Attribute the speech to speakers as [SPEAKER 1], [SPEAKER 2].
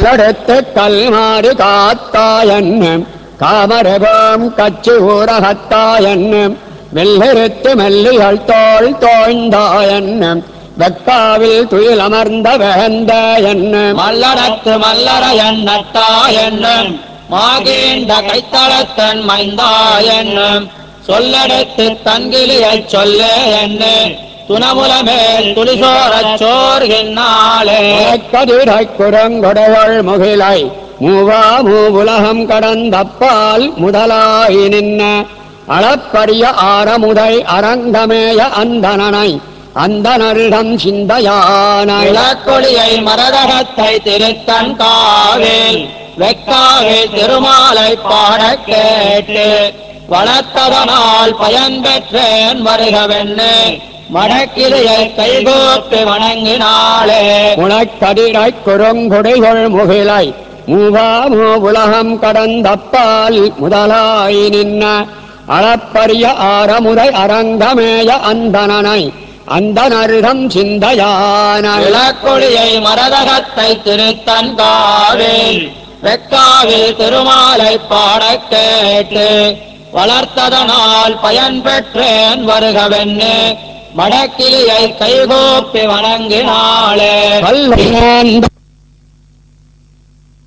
[SPEAKER 1] கல்லெடுத்து கல்மாறு காத்தாயன்னு காமரகம் கச்சி ஊரகத்தாயன்னு வெள்ளெருத்து மெல்லிகள் தோள் தோய்ந்தாயன்னு வெக்காவில் துயில் அமர்ந்த வேந்த என்ன
[SPEAKER 2] மல்லடத்து மல்லர எண்ணட்டா என்னும் மாகேண்ட கைத்தளத்தன் மைந்தா என்னும் சொல்லெடுத்து தன்கிலியைச் சொல்லே என்று துணமுலமேல் துளிசோரச் சோர்கின்னாளே
[SPEAKER 1] கதிரை குரங்கொடைகள் முகிலை மூவா மூவுலகம் கடந்தப்பால் முதலாய் நின்ன அளப்பரிய ஆரமுதை அரங்கமேய அந்தனனை அந்தனரிடம் சிந்தையானை
[SPEAKER 2] இளக்கொடியை மரதகத்தை திருத்தன் காவில் வெக்காவில் திருமாலை பாடக் கேட்டு வளர்த்ததனால் பயன் பெற்றேன் வருகவென்னு மடக்கிளையை கைகோப்பி வணங்கினாளே
[SPEAKER 1] முளைக்கதிரை குறுங்குடைகள் முகிலை மூவா மூவுலகம் கடந்தப்பால் முதலாய் நின்ன அளப்பரிய ஆரமுதை அரங்கமேய அந்தனனை அந்தனரிடம் சிந்தையானை
[SPEAKER 2] இளக்கொடியை மரதகத்தை திருத்தன் காவில் வெக்காவில் திருமாலை பாடக் கேட்டு வளர்த்ததனால் பயன் பெற்றேன் வருகவென்னு மடக்கிளியை கைகோப்பி வணங்கினாளே
[SPEAKER 1] கல்லையாந்த